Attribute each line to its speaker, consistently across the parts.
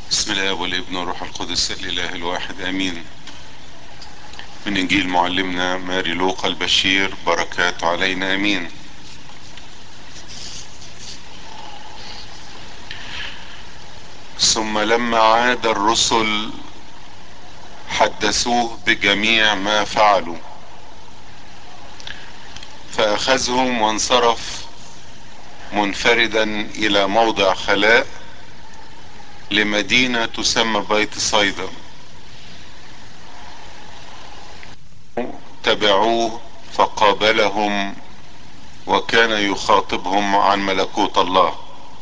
Speaker 1: بسم الله والابن والروح القدس الاله الواحد امين من انجيل معلمنا ماري لوقا البشير بركات علينا امين ثم لما عاد الرسل حدثوه بجميع ما فعلوا فاخذهم وانصرف منفردا الى موضع خلاء لمدينة تسمى بيت صيدا تبعوه فقابلهم وكان يخاطبهم عن ملكوت الله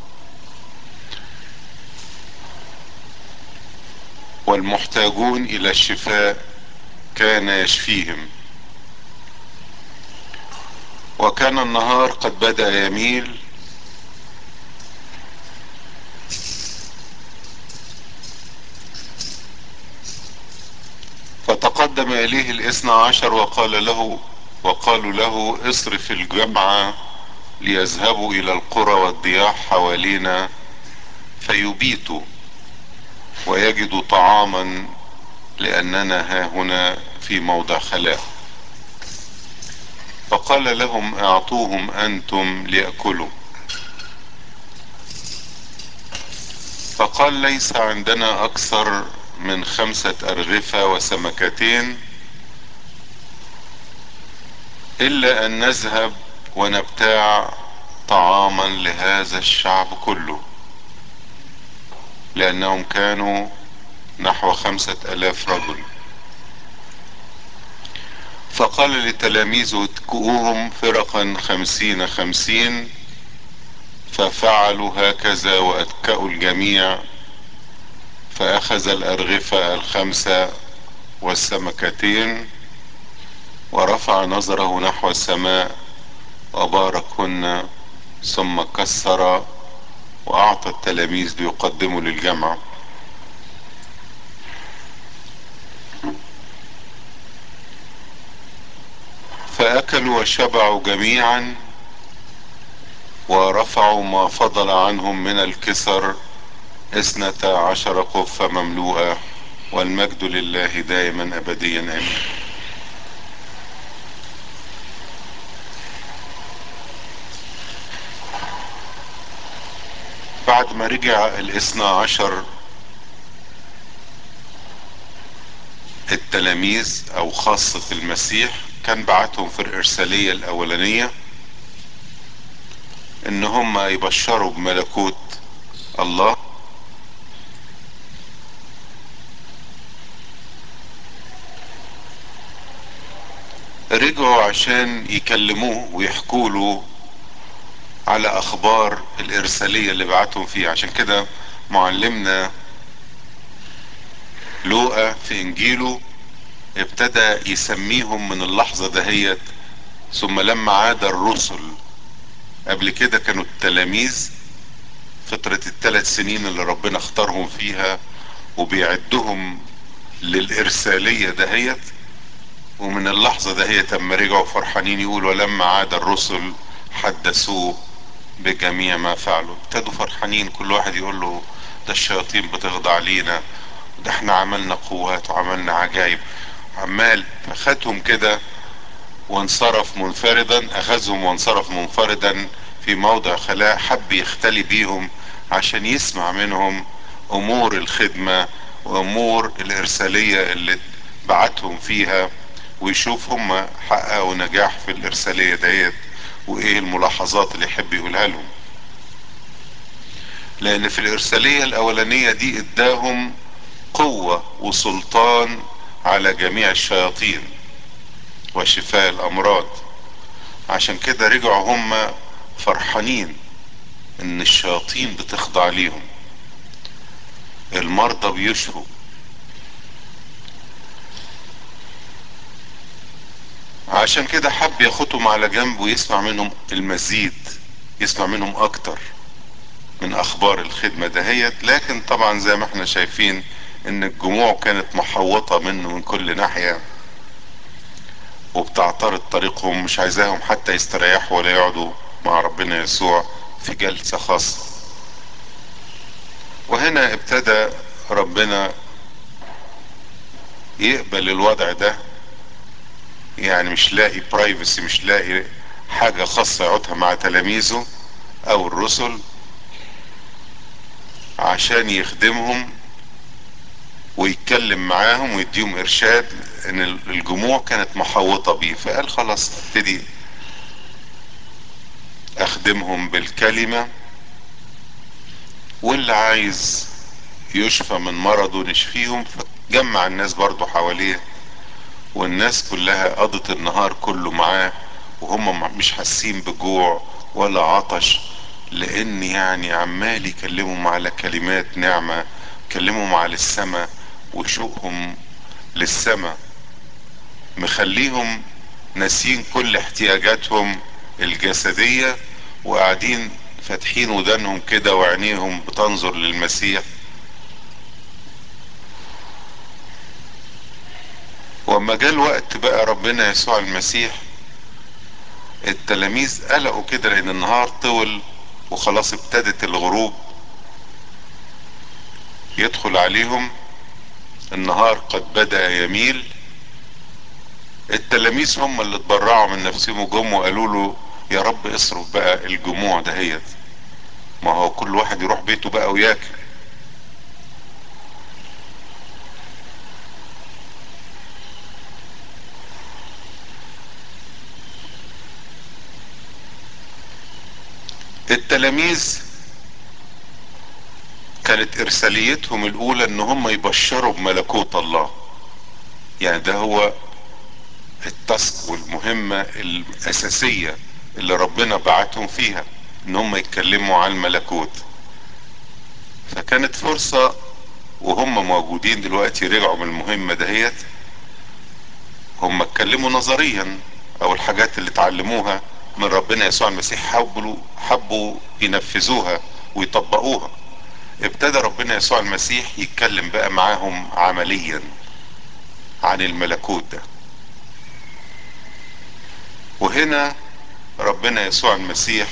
Speaker 1: والمحتاجون الى الشفاء كان يشفيهم وكان النهار قد بدأ يميل فتقدم اليه الاثنى عشر وقال له وقالوا له اصرف الجمعة ليذهبوا الى القرى والضياع حوالينا فيبيتوا ويجدوا طعاما لاننا ها هنا في موضع خلاء فقال لهم اعطوهم انتم ليأكلوا فقال ليس عندنا اكثر من خمسة ارغفة وسمكتين الا ان نذهب ونبتاع طعاما لهذا الشعب كله لانهم كانوا نحو خمسة الاف رجل فقال لتلاميذه اتكؤوهم فرقا خمسين خمسين ففعلوا هكذا واتكأوا الجميع فاخذ الارغفة الخمسة والسمكتين ورفع نظره نحو السماء وباركهن ثم كسر واعطى التلاميذ ليقدموا للجمع فاكلوا وشبعوا جميعا ورفعوا ما فضل عنهم من الكسر اثنتا عشر قفة مملوءة والمجد لله دائما ابديا امين بعد ما رجع الاثنى عشر التلاميذ او خاصة المسيح كان بعتهم في الارسالية الاولانية ان هم يبشروا بملكوت الله رجعوا عشان يكلموه ويحكوا له على اخبار الارسالية اللي بعتهم فيها عشان كده معلمنا لوقا في انجيله ابتدى يسميهم من اللحظة دهيت ثم لما عاد الرسل قبل كده كانوا التلاميذ فترة الثلاث سنين اللي ربنا اختارهم فيها وبيعدهم للإرسالية دهيت ومن اللحظة دهيت اما رجعوا فرحانين يقولوا ولما عاد الرسل حدثوه بجميع ما فعلوا ابتدوا فرحانين كل واحد يقول له ده الشياطين بتخضع لينا ده احنا عملنا قوات وعملنا عجائب عمال فخدهم كده وانصرف منفردا اخذهم وانصرف منفردا في موضع خلاء حب يختلي بيهم عشان يسمع منهم امور الخدمة وامور الارسالية اللي بعتهم فيها ويشوف هم حققوا نجاح في الارسالية ديت وايه الملاحظات اللي يحب يقولها لهم لان في الارسالية الاولانية دي اداهم قوة وسلطان على جميع الشياطين وشفاء الامراض عشان كده رجعوا هم فرحانين ان الشياطين بتخضع ليهم المرضى بيشفوا عشان كده حب ياخدهم على جنب ويسمع منهم المزيد يسمع منهم اكتر من اخبار الخدمة دهيت لكن طبعا زي ما احنا شايفين ان الجموع كانت محوطة منه من كل ناحية وبتعترض طريقهم مش عايزاهم حتى يستريحوا ولا يقعدوا مع ربنا يسوع في جلسة خاصة وهنا ابتدى ربنا يقبل الوضع ده يعني مش لاقي برايفسي مش لاقي حاجة خاصة يقعدها مع تلاميذه او الرسل عشان يخدمهم ويتكلم معاهم ويديهم ارشاد ان الجموع كانت محوطة بيه فقال خلاص ابتدي اخدمهم بالكلمة واللي عايز يشفى من مرضه نشفيهم فجمع الناس برضو حواليه والناس كلها قضت النهار كله معاه وهم مش حاسين بجوع ولا عطش لان يعني عمال يكلمهم على كلمات نعمة يكلمهم على السماء وشوقهم للسماء مخليهم ناسين كل احتياجاتهم الجسدية وقاعدين فاتحين ودانهم كده وعينيهم بتنظر للمسيح واما جاء الوقت بقى ربنا يسوع المسيح التلاميذ قلقوا كده لان النهار طول وخلاص ابتدت الغروب يدخل عليهم النهار قد بدأ يميل التلاميذ هم اللي اتبرعوا من نفسهم وجم وقالوا له يا رب اصرف بقى الجموع دهيت ما هو كل واحد يروح بيته بقى وياكل التلاميذ كانت ارساليتهم الاولى ان هم يبشروا بملكوت الله يعني ده هو التاسك والمهمة الاساسية اللي ربنا بعتهم فيها ان هم يتكلموا عن الملكوت فكانت فرصة وهم موجودين دلوقتي رجعوا من المهمة دهيت هم اتكلموا نظريا او الحاجات اللي اتعلموها من ربنا يسوع المسيح حبوا حبوا ينفذوها ويطبقوها ابتدى ربنا يسوع المسيح يتكلم بقى معاهم عمليا عن الملكوت ده وهنا ربنا يسوع المسيح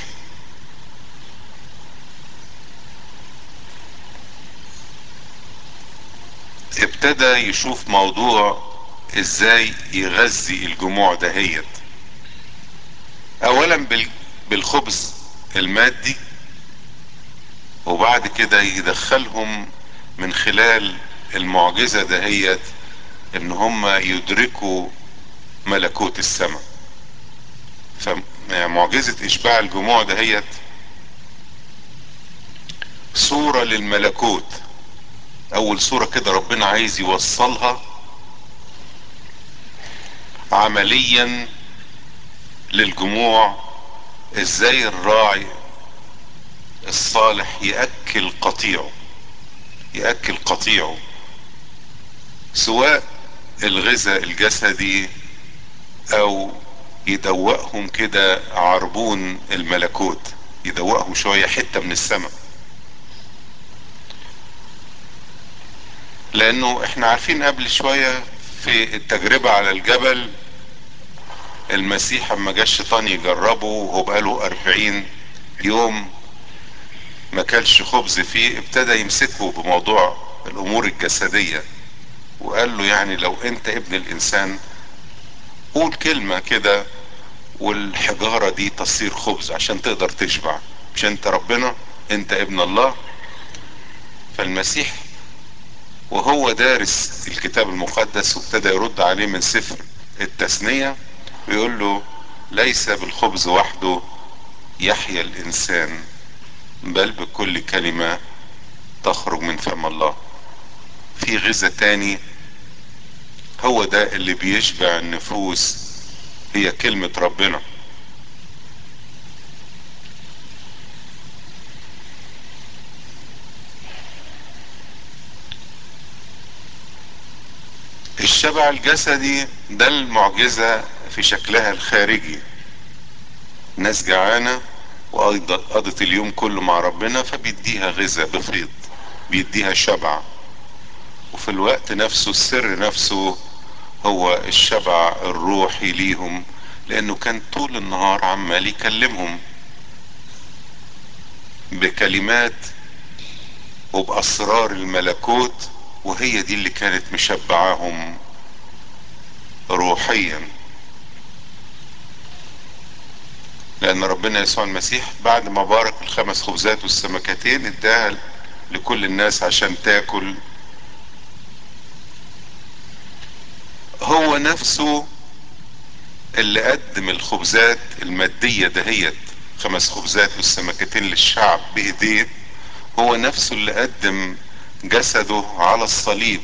Speaker 1: ابتدى يشوف موضوع ازاي يغذي الجموع دهيت اولا بالخبز المادي وبعد كده يدخلهم من خلال المعجزة دهيت ان هم يدركوا ملكوت السماء فمعجزة اشباع الجموع دهيت صورة للملكوت اول صورة كده ربنا عايز يوصلها عمليا للجموع ازاي الراعي الصالح يأكل قطيعه يأكل قطيعه سواء الغذاء الجسدي او يدوقهم كده عربون الملكوت يدوقهم شوية حتة من السماء لانه احنا عارفين قبل شوية في التجربة على الجبل المسيح اما جه الشيطان يجربه وهو بقاله اربعين يوم ما كلش خبز فيه ابتدى يمسكه بموضوع الامور الجسدية وقال له يعني لو انت ابن الانسان قول كلمة كده والحجارة دي تصير خبز عشان تقدر تشبع مش انت ربنا انت ابن الله فالمسيح وهو دارس الكتاب المقدس وابتدى يرد عليه من سفر التثنية ويقول له ليس بالخبز وحده يحيا الانسان بل بكل كلمة تخرج من فم الله في غذاء تاني هو ده اللي بيشبع النفوس هي كلمة ربنا الشبع الجسدي ده المعجزة في شكلها الخارجي ناس جعانة وقضت اليوم كله مع ربنا فبيديها غذاء بفيض بيديها شبع وفي الوقت نفسه السر نفسه هو الشبع الروحي ليهم لانه كان طول النهار عمال يكلمهم بكلمات وباسرار الملكوت وهي دي اللي كانت مشبعاهم روحيا لان ربنا يسوع المسيح بعد ما بارك الخمس خبزات والسمكتين اداها لكل الناس عشان تاكل هو نفسه اللي قدم الخبزات المادية دهيت خمس خبزات والسمكتين للشعب بايديه هو نفسه اللي قدم جسده على الصليب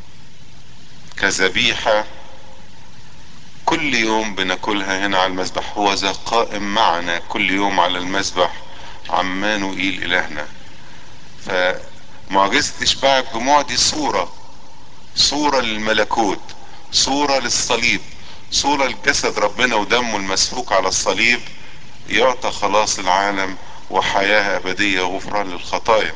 Speaker 1: كذبيحة كل يوم بناكلها هنا على المذبح هو ذا قائم معنا كل يوم على المذبح عمانوئيل الهنا فمعجزة اشباع الجموع دي صورة صورة للملكوت صورة للصليب صورة لجسد ربنا ودمه المسفوك على الصليب يعطى خلاص العالم وحياة ابدية غفران للخطايا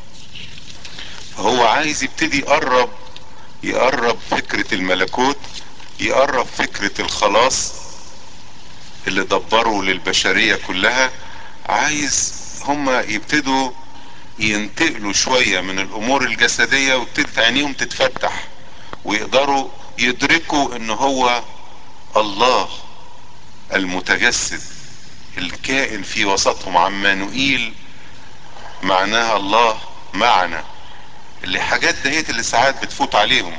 Speaker 1: فهو عايز يبتدي يقرب يقرب فكرة الملكوت يقرب فكرة الخلاص اللي دبروا للبشرية كلها عايز هما يبتدوا ينتقلوا شوية من الامور الجسدية وابتدت عينيهم تتفتح ويقدروا يدركوا ان هو الله المتجسد الكائن في وسطهم عمانوئيل معناها الله معنا اللي حاجات دهيت اللي ساعات بتفوت عليهم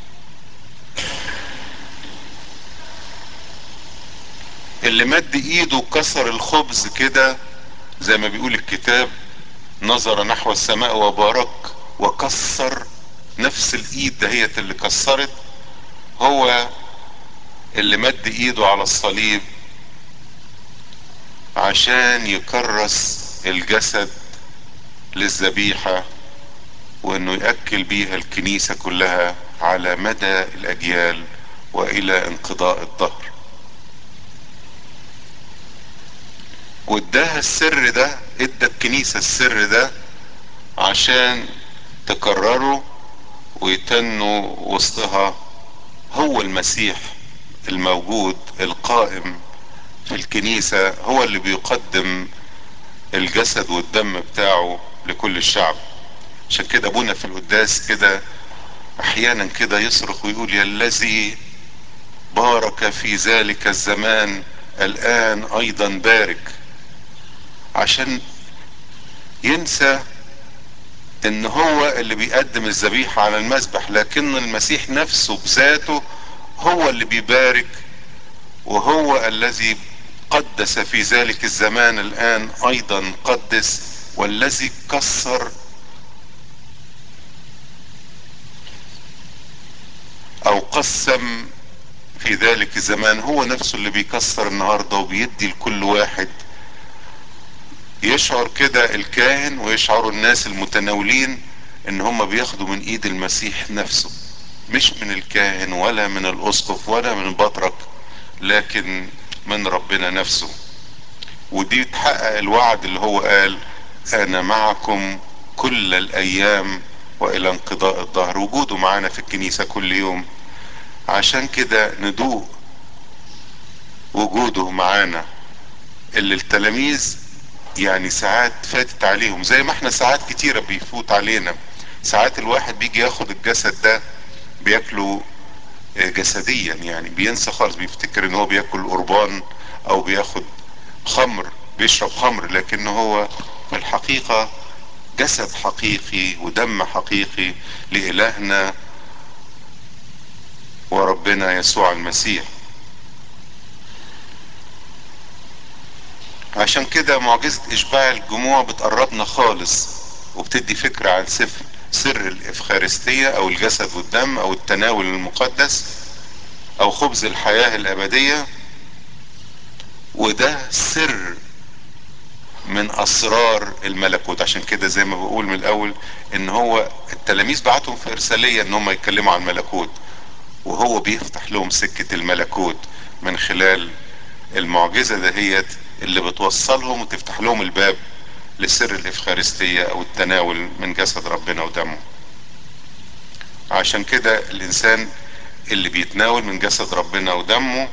Speaker 1: اللي مد ايده وكسر الخبز كده زي ما بيقول الكتاب نظر نحو السماء وبارك وكسر نفس الايد دهيت اللي كسرت هو اللي مد ايده على الصليب عشان يكرس الجسد للذبيحة وانه يأكل بيها الكنيسة كلها على مدى الاجيال والى انقضاء الدهر واداها السر ده ادى الكنيسة السر ده عشان تكرره ويتنوا وسطها هو المسيح الموجود القائم في الكنيسة هو اللي بيقدم الجسد والدم بتاعه لكل الشعب عشان كده ابونا في القداس كده احيانا كده يصرخ ويقول يا الذي بارك في ذلك الزمان الان ايضا بارك عشان ينسى ان هو اللي بيقدم الذبيحة على المذبح لكن المسيح نفسه بذاته هو اللي بيبارك وهو الذي قدس في ذلك الزمان الان ايضا قدس والذي كسر او قسم في ذلك الزمان هو نفسه اللي بيكسر النهارده وبيدي لكل واحد يشعر كده الكاهن ويشعروا الناس المتناولين ان هم بياخدوا من ايد المسيح نفسه مش من الكاهن ولا من الاسقف ولا من البطرك لكن من ربنا نفسه ودي تحقق الوعد اللي هو قال انا معكم كل الايام والى انقضاء الظهر وجوده معانا في الكنيسة كل يوم عشان كده ندوق وجوده معانا اللي التلاميذ يعني ساعات فاتت عليهم زي ما احنا ساعات كتيرة بيفوت علينا ساعات الواحد بيجي ياخد الجسد ده بياكله جسديا يعني بينسى خالص بيفتكر ان هو بياكل قربان او بياخد خمر بيشرب خمر لكن هو في الحقيقة جسد حقيقي ودم حقيقي لإلهنا وربنا يسوع المسيح عشان كده معجزة اشباع الجموع بتقربنا خالص وبتدي فكرة عن سفر سر الافخارستية او الجسد والدم او التناول المقدس او خبز الحياة الابدية وده سر من اسرار الملكوت عشان كده زي ما بقول من الاول ان هو التلاميذ بعتهم في ارسالية ان هم يتكلموا عن الملكوت وهو بيفتح لهم سكة الملكوت من خلال المعجزة دهيت اللي بتوصلهم وتفتح لهم الباب لسر الافخارستية او التناول من جسد ربنا ودمه عشان كده الانسان اللي بيتناول من جسد ربنا ودمه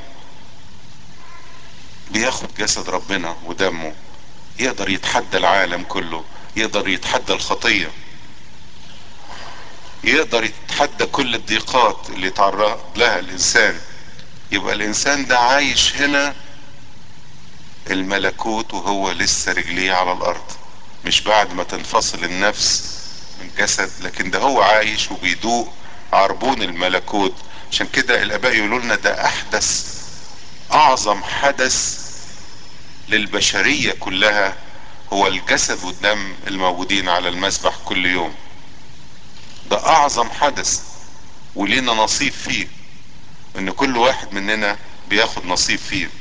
Speaker 1: بياخد جسد ربنا ودمه يقدر يتحدى العالم كله يقدر يتحدى الخطية يقدر يتحدى كل الضيقات اللي يتعرض لها الانسان يبقى الانسان ده عايش هنا الملكوت وهو لسه رجليه على الارض مش بعد ما تنفصل النفس من جسد لكن ده هو عايش وبيدوق عربون الملكوت عشان كده الاباء يقولوا لنا ده احدث اعظم حدث للبشرية كلها هو الجسد والدم الموجودين على المسبح كل يوم ده اعظم حدث ولينا نصيب فيه ان كل واحد مننا بياخد نصيب فيه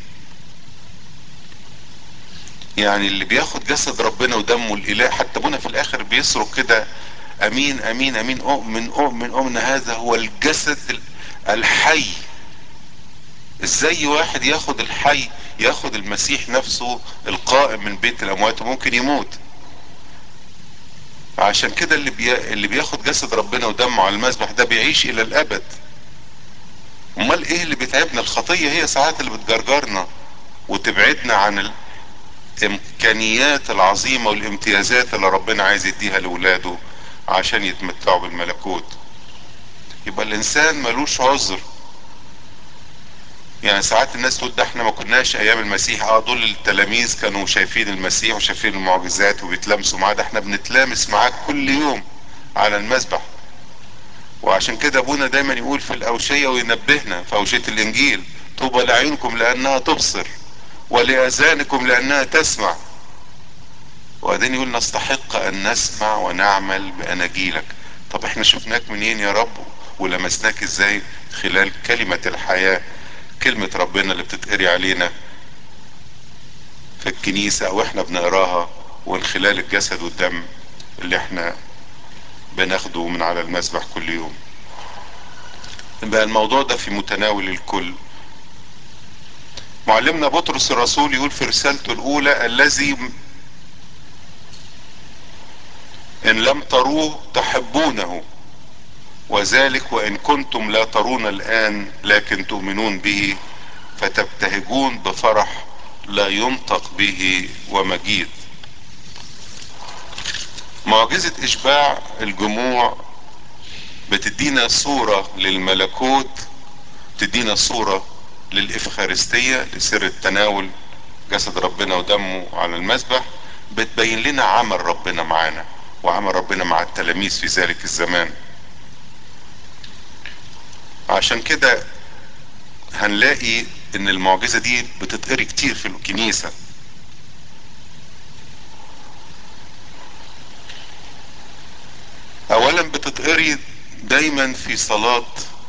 Speaker 1: يعني اللي بياخد جسد ربنا ودمه الاله حتى ابونا في الاخر بيصرخ كده امين امين امين اؤمن اؤمن اؤمن هذا هو الجسد الحي ازاي واحد ياخد الحي ياخد المسيح نفسه القائم من بيت الاموات وممكن يموت عشان كده اللي بي... اللي بياخد جسد ربنا ودمه على المذبح ده بيعيش الى الابد امال ايه اللي بيتعبنا الخطيه هي ساعات اللي بتجرجرنا وتبعدنا عن الامكانيات العظيمه والامتيازات اللي ربنا عايز يديها لاولاده عشان يتمتعوا بالملكوت يبقى الانسان ملوش عذر يعني ساعات الناس تقول ده احنا ما كناش ايام المسيح اه دول التلاميذ كانوا شايفين المسيح وشايفين المعجزات وبيتلامسوا معاه ده احنا بنتلامس معاه كل يوم على المذبح وعشان كده ابونا دايما يقول في الاوشية وينبهنا في اوشية الانجيل طوبى لعيونكم لانها تبصر ولاذانكم لانها تسمع وبعدين يقول نستحق ان نسمع ونعمل باناجيلك طب احنا شفناك منين يا رب ولمسناك ازاي خلال كلمة الحياة كلمة ربنا اللي بتتقري علينا في الكنيسة او احنا بنقراها ومن خلال الجسد والدم اللي احنا بناخده من على المسبح كل يوم بقى الموضوع ده في متناول الكل معلمنا بطرس الرسول يقول في رسالته الاولى الذي ان لم تروه تحبونه وذلك وان كنتم لا ترون الان لكن تؤمنون به فتبتهجون بفرح لا ينطق به ومجيد معجزة اشباع الجموع بتدينا صورة للملكوت تدينا صورة للإفخارستية لسر التناول جسد ربنا ودمه على المسبح بتبين لنا عمل ربنا معانا وعمل ربنا مع التلاميذ في ذلك الزمان عشان كده هنلاقي ان المعجزة دي بتتقري كتير في الكنيسة اولا بتتقري دايما في صلاة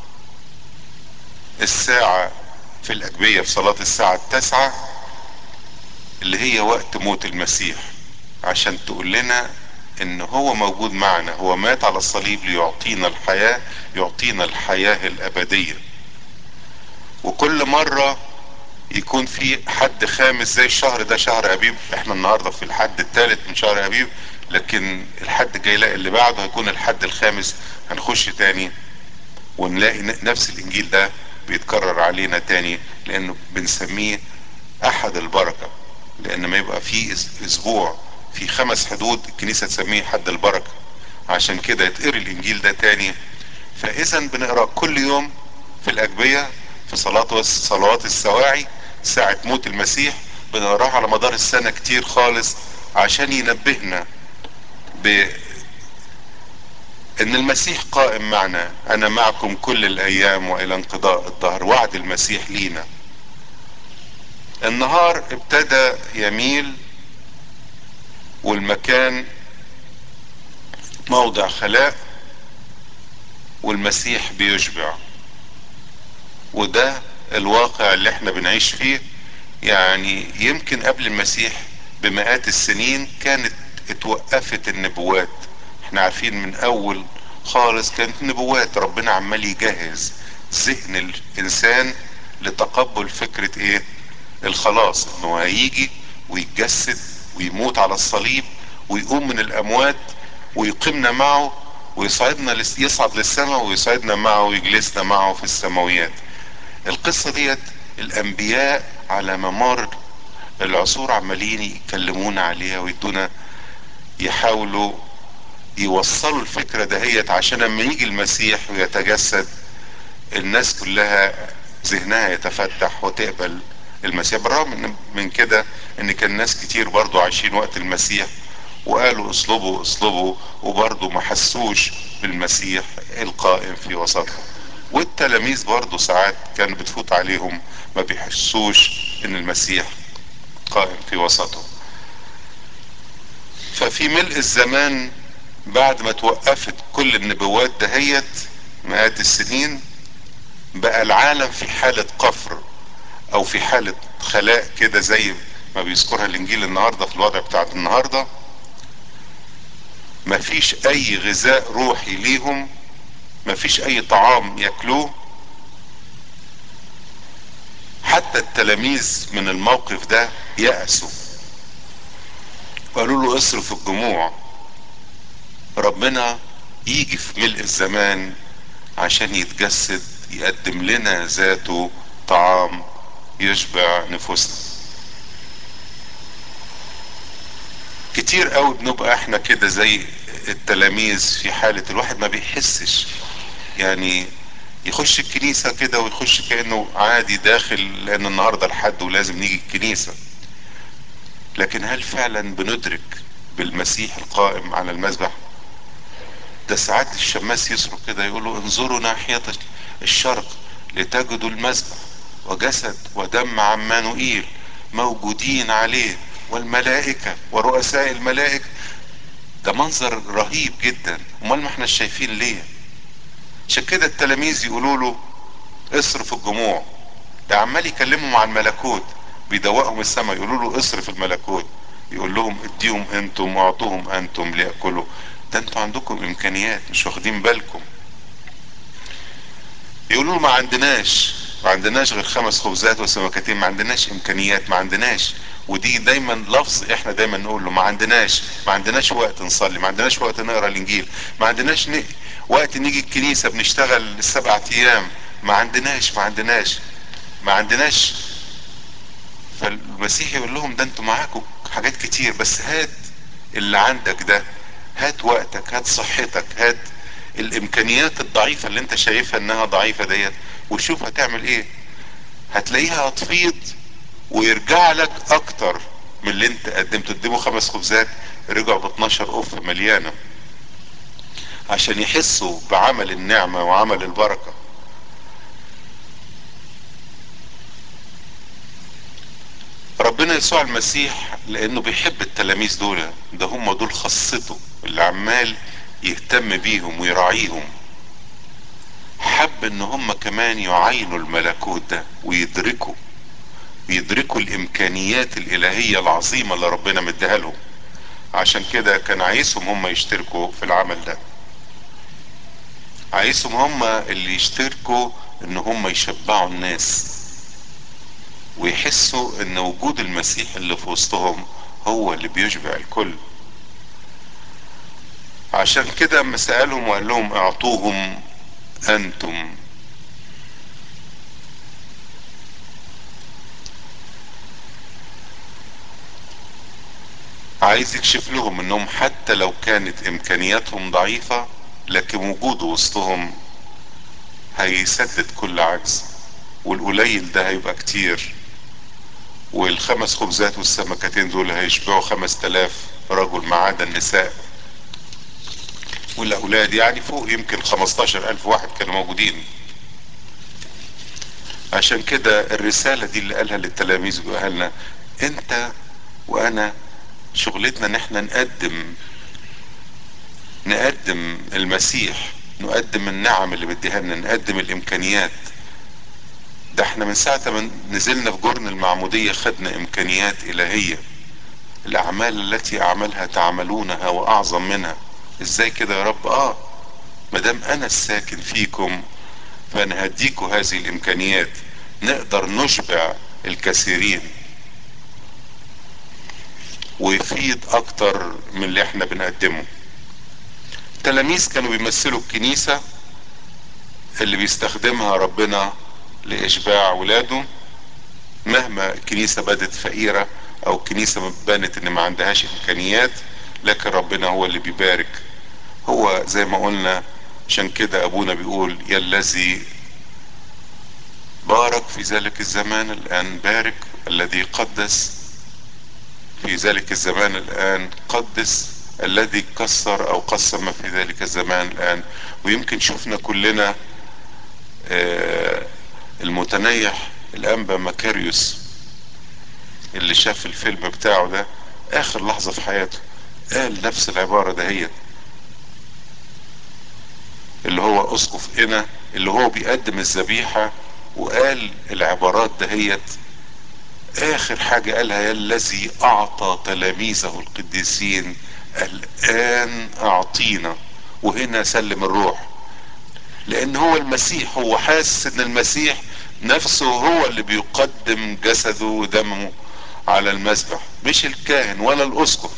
Speaker 1: الساعة في الاجبية في صلاة الساعة التاسعة اللي هي وقت موت المسيح عشان تقول لنا ان هو موجود معنا هو مات على الصليب ليعطينا الحياة يعطينا الحياة الابدية وكل مرة يكون في حد خامس زي الشهر ده شهر ابيب احنا النهاردة في الحد الثالث من شهر ابيب لكن الحد الجاي لا اللي بعده هيكون الحد الخامس هنخش تاني ونلاقي نفس الانجيل ده بيتكرر علينا تاني لانه بنسميه احد البركة لان ما يبقى في اسبوع في خمس حدود الكنيسة تسميه حد البركة عشان كده يتقري الانجيل ده تاني فاذا بنقرا كل يوم في الاجبية في صلاة صلوات السواعي ساعة موت المسيح بنقراها على مدار السنة كتير خالص عشان ينبهنا ب ان المسيح قائم معنا انا معكم كل الايام والى انقضاء الدهر وعد المسيح لينا النهار ابتدى يميل والمكان موضع خلاء والمسيح بيشبع وده الواقع اللي احنا بنعيش فيه يعني يمكن قبل المسيح بمئات السنين كانت اتوقفت النبوات احنا عارفين من اول خالص كانت نبوات ربنا عمال يجهز ذهن الانسان لتقبل فكرة ايه الخلاص انه هيجي ويتجسد ويموت على الصليب ويقوم من الاموات ويقيمنا معه ويصعدنا يصعد للسماء ويصعدنا معه ويجلسنا معه في السماويات القصة ديت الانبياء على ممار العصور عمالين يكلمونا عليها ويدونا يحاولوا يوصلوا الفكرة دهيت عشان لما يجي المسيح ويتجسد الناس كلها ذهنها يتفتح وتقبل المسيح بالرغم من, من كده ان كان ناس كتير برضو عايشين وقت المسيح وقالوا اصلبوا اصلبوا وبرضو ما حسوش بالمسيح القائم في وسطهم والتلاميذ برضو ساعات كان بتفوت عليهم ما بيحسوش ان المسيح قائم في وسطهم ففي ملء الزمان بعد ما توقفت كل النبوات دهيت مئات السنين بقى العالم في حالة قفر او في حالة خلاء كده زي ما بيذكرها الانجيل النهاردة في الوضع بتاع النهاردة مفيش اي غذاء روحي ليهم مفيش اي طعام ياكلوه حتى التلاميذ من الموقف ده يأسوا قالوا له اصرف الجموع ربنا يجي في ملء الزمان عشان يتجسد يقدم لنا ذاته طعام يشبع نفوسنا كتير قوي بنبقى احنا كده زي التلاميذ في حالة الواحد ما بيحسش يعني يخش الكنيسة كده ويخش كأنه عادي داخل لأن النهاردة الحد ولازم نيجي الكنيسة لكن هل فعلا بندرك بالمسيح القائم على المذبح ده ساعات الشماس يصرخ كده يقولوا انظروا ناحية الشرق لتجدوا المذبح وجسد ودم عمانوئيل موجودين عليه والملائكة ورؤساء الملائكة ده منظر رهيب جدا امال ما احنا شايفين ليه عشان كده التلاميذ يقولوا له اصرف الجموع ده عمال يكلمهم عن الملكوت بيدوقهم السماء يقولوا له اصرف الملكوت يقول لهم اديهم انتم واعطوهم انتم ليأكلوا ده انتوا عندكم امكانيات مش واخدين بالكم يقولوا له ما عندناش ما عندناش غير خمس خبزات وسمكتين ما عندناش امكانيات ما عندناش ودي دايما لفظ احنا دايما نقول له ما عندناش ما عندناش وقت نصلي ما عندناش وقت نقرا الانجيل ما عندناش ن... وقت نيجي الكنيسه بنشتغل السبع ايام ما عندناش ما عندناش ما عندناش فالمسيح يقول لهم ده انتوا معاكم حاجات كتير بس هات اللي عندك ده هات وقتك هات صحتك هات الامكانيات الضعيفة اللي انت شايفها انها ضعيفة ديت وشوف هتعمل ايه هتلاقيها هتفيض ويرجع لك اكتر من اللي انت قدمته قدموا خمس خبزات رجعوا ب 12 قف مليانة عشان يحسوا بعمل النعمة وعمل البركة ربنا يسوع المسيح لانه بيحب التلاميذ دول ده هم دول خاصته اللي عمال يهتم بيهم ويراعيهم حب ان هم كمان يعاينوا الملكوت ده ويدركوا يدركوا الامكانيات الالهية العظيمة اللي ربنا مديها لهم عشان كده كان عايزهم هم يشتركوا في العمل ده عايزهم هم اللي يشتركوا ان هم يشبعوا الناس ويحسوا ان وجود المسيح اللي في وسطهم هو اللي بيشبع الكل عشان كده اما سألهم وقال لهم اعطوهم انتم عايز يكشف لهم انهم حتى لو كانت امكانياتهم ضعيفة لكن وجوده وسطهم هيسدد كل عجز والقليل ده هيبقى كتير والخمس خبزات والسمكتين دول هيشبعوا خمس تلاف رجل ما عدا النساء والاولاد يعني فوق يمكن خمستاشر الف واحد كانوا موجودين عشان كده الرسالة دي اللي قالها للتلاميذ وقالها لنا انت وانا شغلتنا ان احنا نقدم نقدم المسيح نقدم النعم اللي بديها لنا نقدم الامكانيات ده احنا من ساعة ما نزلنا في جرن المعمودية خدنا امكانيات الهية الاعمال التي اعملها تعملونها واعظم منها ازاي كده يا رب اه مدام انا الساكن فيكم فانا هديكوا هذه الامكانيات نقدر نشبع الكثيرين ويفيد اكتر من اللي احنا بنقدمه التلاميذ كانوا بيمثلوا الكنيسة اللي بيستخدمها ربنا لاشباع ولاده مهما الكنيسة بدت فقيرة او الكنيسة بانت ان ما عندهاش امكانيات لكن ربنا هو اللي بيبارك هو زي ما قلنا عشان كده ابونا بيقول يا الذي بارك في ذلك الزمان الان بارك الذي قدس في ذلك الزمان الان قدس الذي كسر او قسم في ذلك الزمان الان ويمكن شفنا كلنا آه المتنيح الانبا مكاريوس اللي شاف الفيلم بتاعه ده اخر لحظة في حياته قال نفس العبارة دهيت اللي هو اسقف انا اللي هو بيقدم الذبيحة وقال العبارات دهيت اخر حاجة قالها يا الذي اعطى تلاميذه القديسين الان اعطينا وهنا سلم الروح لان هو المسيح هو حاسس ان المسيح نفسه هو اللي بيقدم جسده ودمه على المذبح مش الكاهن ولا الاسقف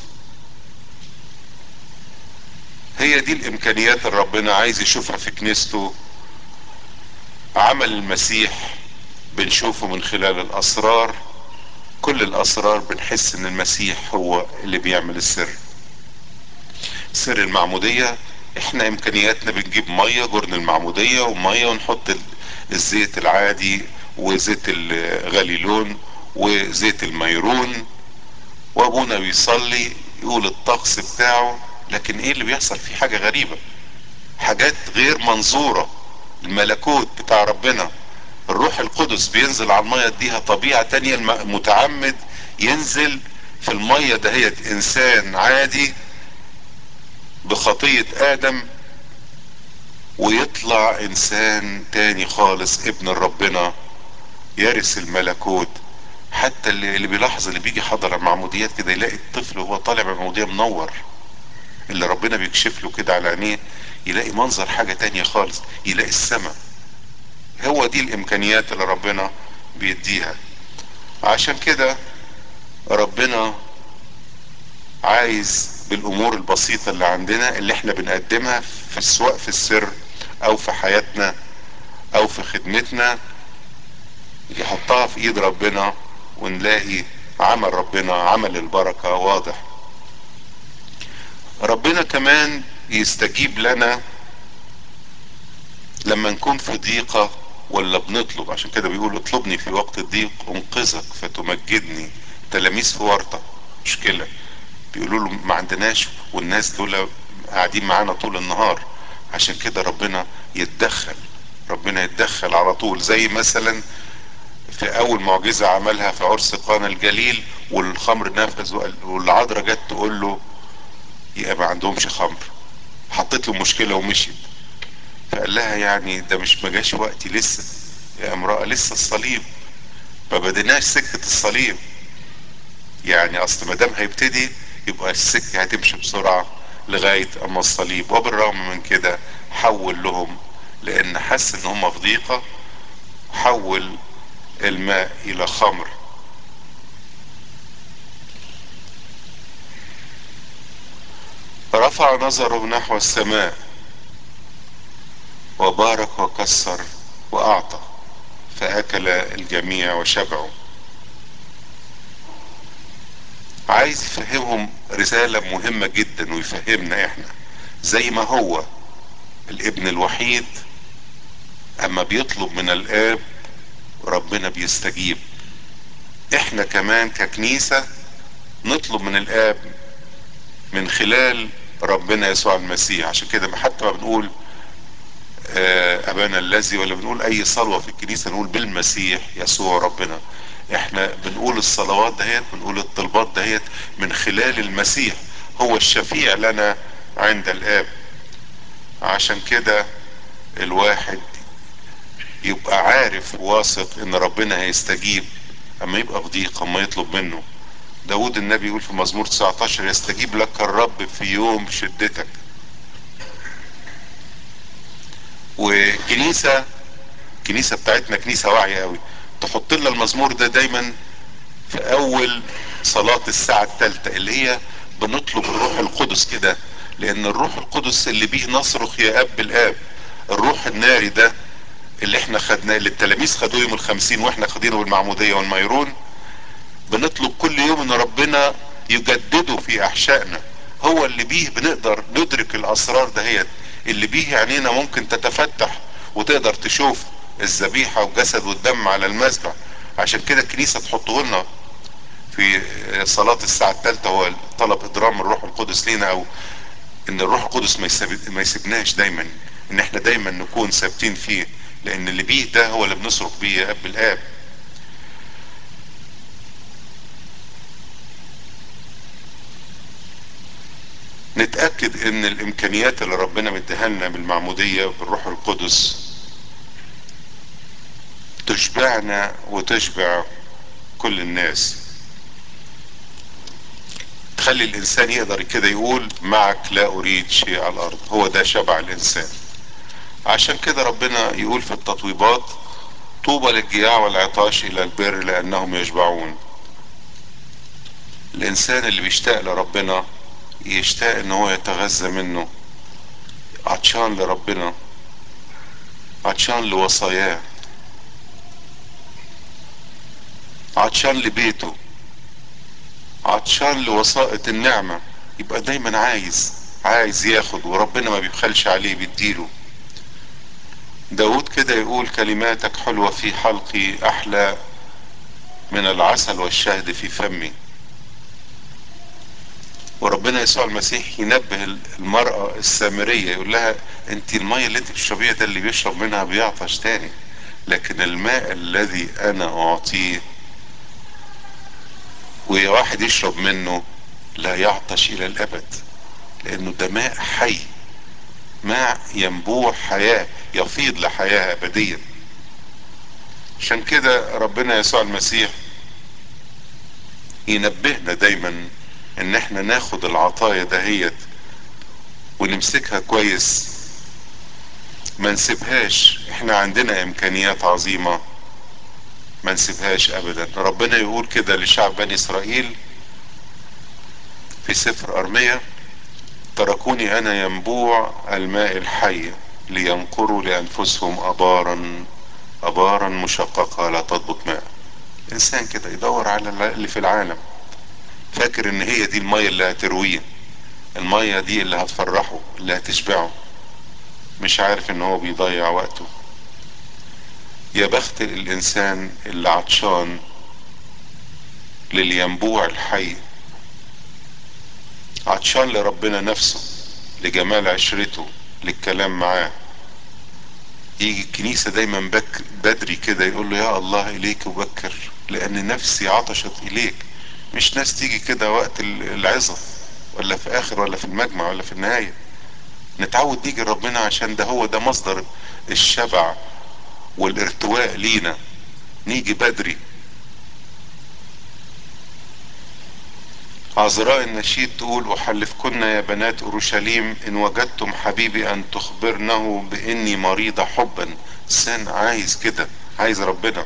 Speaker 1: هي دي الامكانيات اللي ربنا عايز يشوفها في كنيسته عمل المسيح بنشوفه من خلال الاسرار كل الاسرار بنحس ان المسيح هو اللي بيعمل السر سر المعمودية احنا امكانياتنا بنجيب مية جرن المعمودية ومية ونحط الزيت العادي وزيت الغليلون وزيت الميرون وابونا بيصلي يقول الطقس بتاعه لكن ايه اللي بيحصل في حاجة غريبة حاجات غير منظورة الملكوت بتاع ربنا الروح القدس بينزل على المية اديها طبيعة تانية المتعمد ينزل في المية دهيت انسان عادي بخطية ادم ويطلع انسان تاني خالص ابن ربنا يرث الملكوت حتى اللي, اللي بيلاحظ اللي بيجي حضر المعموديات كده يلاقي الطفل وهو طالع من المعمودية منور اللي ربنا بيكشف له كده على عينيه يلاقي منظر حاجة تانية خالص يلاقي السماء هو دي الامكانيات اللي ربنا بيديها عشان كده ربنا عايز بالامور البسيطة اللي عندنا اللي احنا بنقدمها في سواء في السر او في حياتنا او في خدمتنا يحطها في ايد ربنا ونلاقي عمل ربنا عمل البركة واضح ربنا كمان يستجيب لنا لما نكون في ضيقة ولا بنطلب عشان كده بيقول اطلبني في وقت الضيق انقذك فتمجدني تلاميذ في ورطة مشكلة بيقولوا له ما عندناش والناس دول قاعدين معانا طول النهار عشان كده ربنا يتدخل ربنا يتدخل على طول زي مثلا في اول معجزة عملها في عرس قانا الجليل والخمر نفذ والعذراء جت تقول له يبقى ما عندهمش خمر حطيت له مشكلة ومشيت فقال لها يعني ده مش مجاش وقتي لسه يا امرأة لسه الصليب ما بديناش سكة الصليب يعني اصل ما دام هيبتدي يبقى السكة هتمشي بسرعة لغاية اما الصليب وبالرغم من كده حول لهم لان حس ان هم في ضيقة حول الماء الى خمر رفع نظره نحو السماء وبارك وكسر واعطى فاكل الجميع وشبعوا عايز يفهمهم رسالة مهمة جدا ويفهمنا احنا زي ما هو الابن الوحيد اما بيطلب من الاب ربنا بيستجيب احنا كمان ككنيسة نطلب من الاب من خلال ربنا يسوع المسيح عشان كده حتى ما بنقول ابانا الذي ولا بنقول اي صلوة في الكنيسة نقول بالمسيح يسوع ربنا احنا بنقول الصلوات دهيت بنقول الطلبات دهيت من خلال المسيح هو الشفيع لنا عند الاب عشان كده الواحد يبقى عارف واثق ان ربنا هيستجيب اما يبقى في ضيق اما يطلب منه داود النبي يقول في مزمور 19 يستجيب لك الرب في يوم شدتك وكنيسة كنيسة بتاعتنا كنيسة واعية قوي تحط لنا المزمور ده دايما في اول صلاة الساعة الثالثة اللي هي بنطلب الروح القدس كده لان الروح القدس اللي بيه نصرخ يا اب الاب الروح الناري ده اللي احنا خدناه اللي التلاميذ خدوه يوم الخمسين واحنا خدينه بالمعمودية والميرون بنطلب كل يوم ان ربنا يجدده في احشائنا هو اللي بيه بنقدر ندرك الاسرار دهيت اللي بيه عينينا ممكن تتفتح وتقدر تشوف الذبيحة والجسد والدم على المذبح عشان كده الكنيسة تحطه لنا في صلاة الساعة الثالثة هو طلب إدرام الروح القدس لينا أو إن الروح القدس ما, يسيب ما يسيبناش دايما إن إحنا دايما نكون ثابتين فيه لأن اللي بيه ده هو اللي بنصرخ بيه يا أب الآب نتأكد إن الإمكانيات اللي ربنا مديها لنا بالمعمودية بالروح القدس تشبعنا وتشبع كل الناس تخلي الانسان يقدر كده يقول معك لا اريد شيء على الارض هو ده شبع الانسان عشان كده ربنا يقول في التطويبات طوبى للجياع والعطاش الى البر لانهم يشبعون الانسان اللي بيشتاق لربنا يشتاق ان هو يتغذى منه عطشان لربنا عطشان لوصاياه عطشان لبيته عطشان لوسائط النعمة يبقى دايما عايز عايز ياخد وربنا ما بيبخلش عليه بيديله داود كده يقول كلماتك حلوة في حلقي أحلى من العسل والشهد في فمي وربنا يسوع المسيح ينبه المرأة السامرية يقول لها انت المية اللي انت بتشربيها ده اللي بيشرب منها بيعطش تاني لكن الماء الذي انا اعطيه وواحد يشرب منه لا يعطش الى الابد لانه ده ماء حي ماء ينبوع حياة يفيض لحياة ابدية عشان كده ربنا يسوع المسيح ينبهنا دايما ان احنا ناخد العطايا دهيت ونمسكها كويس ما نسيبهاش احنا عندنا امكانيات عظيمة ما نسيبهاش ابدا ربنا يقول كده لشعب بني اسرائيل في سفر ارمية تركوني انا ينبوع الماء الحي لينقروا لانفسهم ابارا ابارا مشققة لا تضبط ماء انسان كده يدور على اللي في العالم فاكر ان هي دي المية اللي هترويه المية دي اللي هتفرحه اللي هتشبعه مش عارف ان هو بيضيع وقته يا بخت الانسان اللي عطشان للينبوع الحي عطشان لربنا نفسه لجمال عشرته للكلام معاه يجي الكنيسة دايما بك بدري كده يقول له يا الله اليك وبكر لان نفسي عطشت اليك مش ناس تيجي كده وقت العظة ولا في اخر ولا في المجمع ولا في النهاية نتعود نيجي ربنا عشان ده هو ده مصدر الشبع والارتواء لينا نيجي بدري عذراء النشيد تقول احلفكن يا بنات اورشليم ان وجدتم حبيبي ان تخبرنه باني مريضة حبا انسان عايز كده عايز ربنا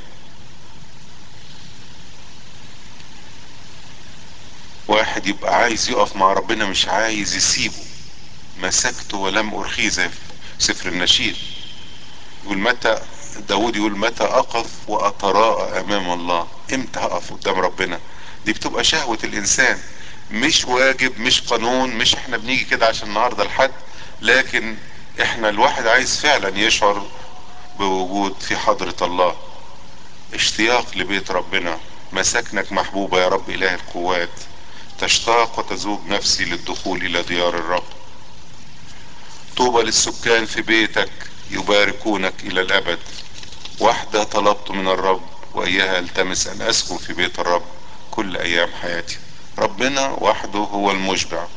Speaker 1: واحد يبقى عايز يقف مع ربنا مش عايز يسيبه مسكت ولم ارخيه زي في سفر النشيد يقول متى داود يقول متى اقف واتراءى امام الله امتى هقف قدام ربنا دي بتبقى شهوة الانسان مش واجب مش قانون مش احنا بنيجي كده عشان النهاردة الحد لكن احنا الواحد عايز فعلا يشعر بوجود في حضرة الله اشتياق لبيت ربنا مساكنك محبوبة يا رب اله القوات تشتاق وتذوب نفسي للدخول الى ديار الرب طوبى للسكان في بيتك يباركونك الى الابد واحدة طلبت من الرب واياها التمس ان اسكن في بيت الرب كل ايام حياتي ربنا وحده هو المشبع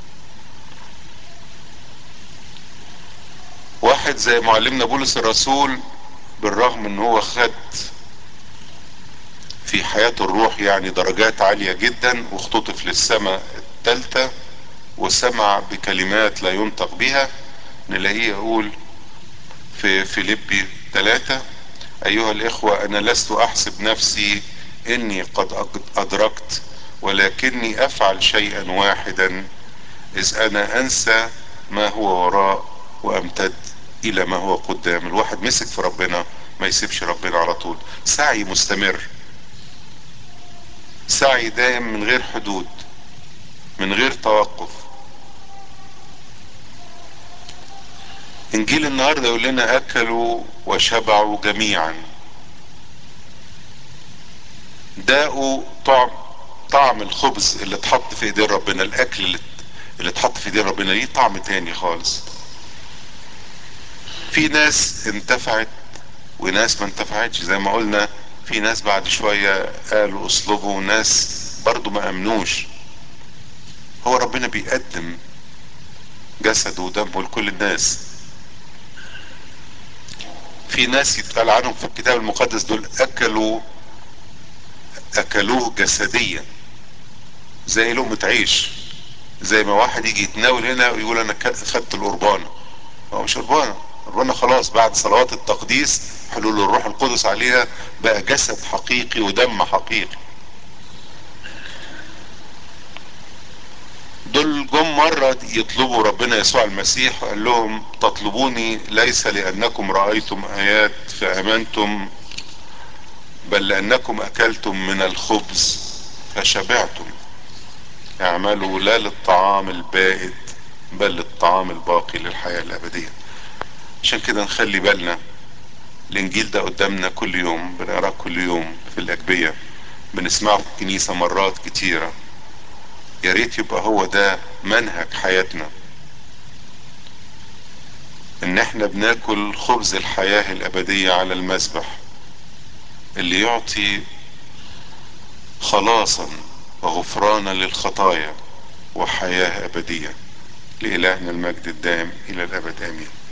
Speaker 1: واحد زي معلمنا بولس الرسول بالرغم ان هو خد في حياة الروح يعني درجات عالية جدا واختطف للسماء الثالثة وسمع بكلمات لا ينطق بها نلاقيه يقول في فيليبي ثلاثة ايها الاخوة انا لست احسب نفسي اني قد ادركت ولكني افعل شيئا واحدا اذ انا انسى ما هو وراء وامتد الى ما هو قدام الواحد مسك في ربنا ما يسيبش ربنا على طول سعي مستمر سعي دائم من غير حدود من غير توقف انجيل النهارده يقول لنا اكلوا وشبعوا جميعا داقوا طعم طعم الخبز اللي اتحط في ايدين ربنا الاكل اللي اللي اتحط في ايدين ربنا ليه طعم تاني خالص في ناس انتفعت وناس ما انتفعتش زي ما قلنا في ناس بعد شوية قالوا اصلبوا وناس برضو ما امنوش هو ربنا بيقدم جسده ودمه لكل الناس في ناس يتقال عنهم في الكتاب المقدس دول اكلوا اكلوه جسديا زي لقمة عيش زي ما واحد يجي يتناول هنا ويقول انا خدت القربانة هو مش قربانة قربانة خلاص بعد صلوات التقديس حلول الروح القدس عليها بقى جسد حقيقي ودم حقيقي دول جم مرة يطلبوا ربنا يسوع المسيح وقال لهم تطلبوني ليس لأنكم رأيتم آيات فأمنتم بل لأنكم أكلتم من الخبز فشبعتم اعملوا لا للطعام البائد بل للطعام الباقي للحياة الأبدية عشان كده نخلي بالنا الإنجيل ده قدامنا كل يوم بنقراه كل يوم في الأجبية بنسمعه في الكنيسة مرات كتيرة يا ريت يبقى هو ده منهج حياتنا ان احنا بناكل خبز الحياة الابدية على المذبح اللي يعطي خلاصا وغفرانا للخطايا وحياة ابدية لالهنا المجد الدائم الى الابد امين